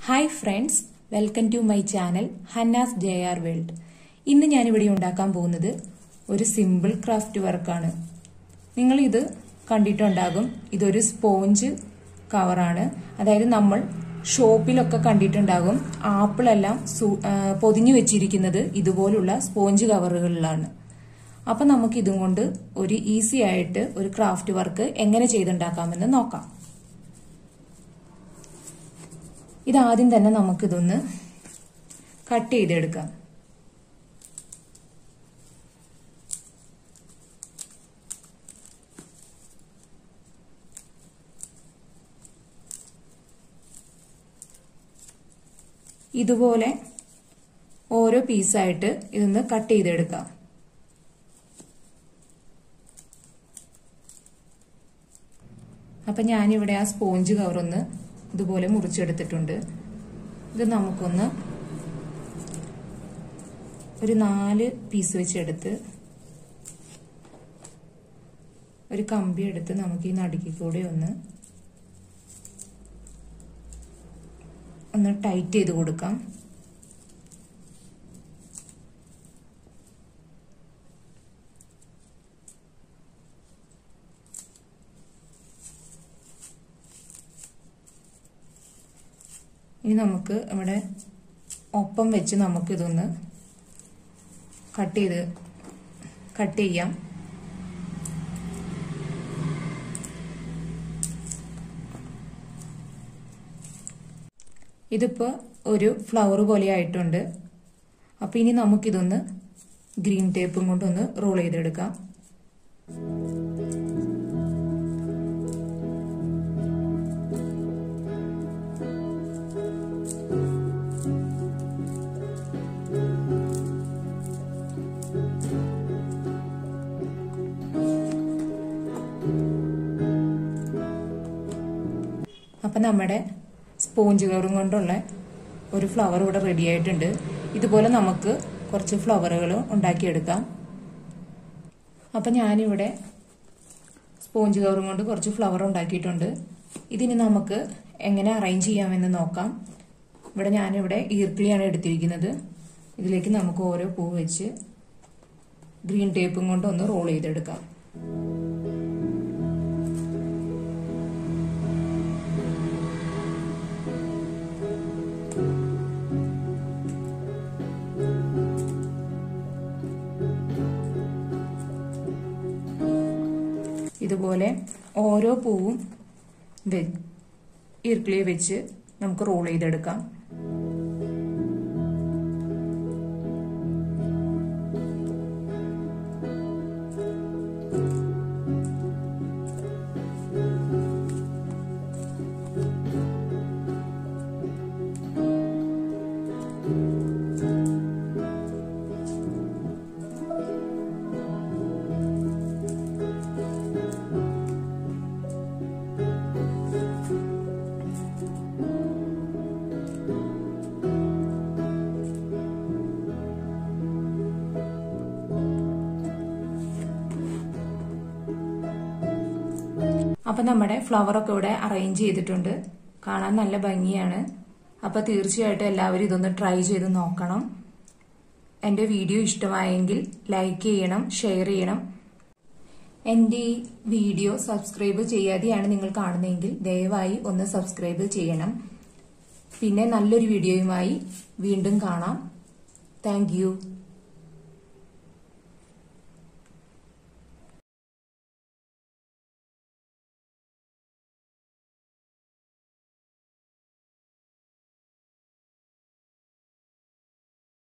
hi friends welcome to my channel Hanna's J R world ഇന്ന് ഞാനിവിടെ ഉണ്ടാക്കാൻ പോകുന്നത് ഒരു സിമ്പിൾ ക്രാഫ്റ്റ് വർക്കാണ് നിങ്ങൾ ഇത് കണ്ടിട്ടുണ്ടാകും ഇതൊരു സ്പോഞ്ച് കവറാണ് അതായത് നമ്മൾ ഷോപ്പിലൊക്കെ കണ്ടിട്ടുണ്ടാകും ആപ്പിളെല്ലാം സു- ആ, പൊതിഞ്ഞു വെച്ചിരിക്കുന്നത് ഇതുപോലുള്ള സ്പോഞ്ച് കവറുകളിലാണ് അപ്പൊ നമുക്ക് ഇതും കൊണ്ട് ഒരു ഈസി ആയിട്ട് ഒരു ക്രാഫ്റ്റ് വർക്ക് എങ്ങനെ ചെയ്തുണ്ടാക്കാമെന്ന് നോക്കാം ഇതാദ്യം തന്നെ നമുക്കിതൊന്ന് കട്ട് ചെയ്തെടുക്കാം ഇതുപോലെ ഓരോ പീസായിട്ട് ഇതൊന്ന് കട്ട് ചെയ്തെടുക്കാം അപ്പൊ ഞാനിവിടെ ആ സ്പോഞ്ച് കവറൊന്ന് ഇതുപോലെ മുറിച്ചെടുത്തിട്ടുണ്ട് ഇത് നമുക്കൊന്ന് ഒരു നാല് പീസ് വെച്ചെടുത്ത് ഒരു കമ്പി എടുത്ത് നമുക്ക് ഈ നടുക്കി കൂടെ ഒന്ന് ഒന്ന് ടൈറ്റ് ചെയ്ത് കൊടുക്കാം ഇനി നമുക്ക് ഇവിടെ ഒപ്പം വെച്ച് നമുക്കിതൊന്ന് കട്ട് ചെയ്ത് കട്ട് ചെയ്യാം ഇതിപ്പോ ഒരു ഫ്ലവർ പോലെ ആയിട്ടുണ്ട് അപ്പൊ ഇനി നമുക്കിതൊന്ന് ഗ്രീൻ ടേപ്പും കൊണ്ടൊന്ന് റോൾ ചെയ്തെടുക്കാം അപ്പം നമ്മുടെ സ്പോഞ്ച് കവറും കൊണ്ടുള്ള ഒരു ഫ്ലവർ ഇവിടെ റെഡി ആയിട്ടുണ്ട് ഇതുപോലെ നമുക്ക് കുറച്ച് ഫ്ലവറുകൾ ഉണ്ടാക്കിയെടുക്കാം അപ്പം ഞാനിവിടെ സ്പോഞ്ച് കവറും കൊണ്ട് കുറച്ച് ഫ്ലവർ ഉണ്ടാക്കിയിട്ടുണ്ട് ഇതിന് നമുക്ക് എങ്ങനെ അറേഞ്ച് ചെയ്യാമെന്ന് നോക്കാം ഇവിടെ ഞാനിവിടെ ഈർക്കിളിയാണ് എടുത്തിരിക്കുന്നത് ഇതിലേക്ക് നമുക്ക് ഓരോ പൂ വെച്ച് ഗ്രീൻ ടേപ്പും കൊണ്ട് ഒന്ന് റോൾ ചെയ്തെടുക്കാം ഇതുപോലെ ഓരോ പൂവും വെ- ഈർക്കിളിയെ വെച്ച് നമുക്ക് റോൾ ചെയ്തെടുക്കാം അപ്പൊ നമ്മുടെ ഫ്ലവർ ഒക്കെ ഇവിടെ അറേഞ്ച് ചെയ്തിട്ടുണ്ട് കാണാൻ നല്ല ഭംഗിയാണ് അപ്പൊ തീർച്ചയായിട്ടും എല്ലാവരും ഇതൊന്ന് ട്രൈ ചെയ്ത് നോക്കണം എന്റെ വീഡിയോ ഇഷ്ടമായെങ്കിൽ ലൈക്ക് ചെയ്യണം ഷെയർ ചെയ്യണം എന്റെ ഈ വീഡിയോ സബ്സ്ക്രൈബ് ചെയ്യാതെയാണ് നിങ്ങൾ കാണുന്നതെങ്കിൽ ദയവായി ഒന്ന് സബ്സ്ക്രൈബ് ചെയ്യണം പിന്നെ നല്ലൊരു വീഡിയോയുമായി വീണ്ടും കാണാം താങ്ക്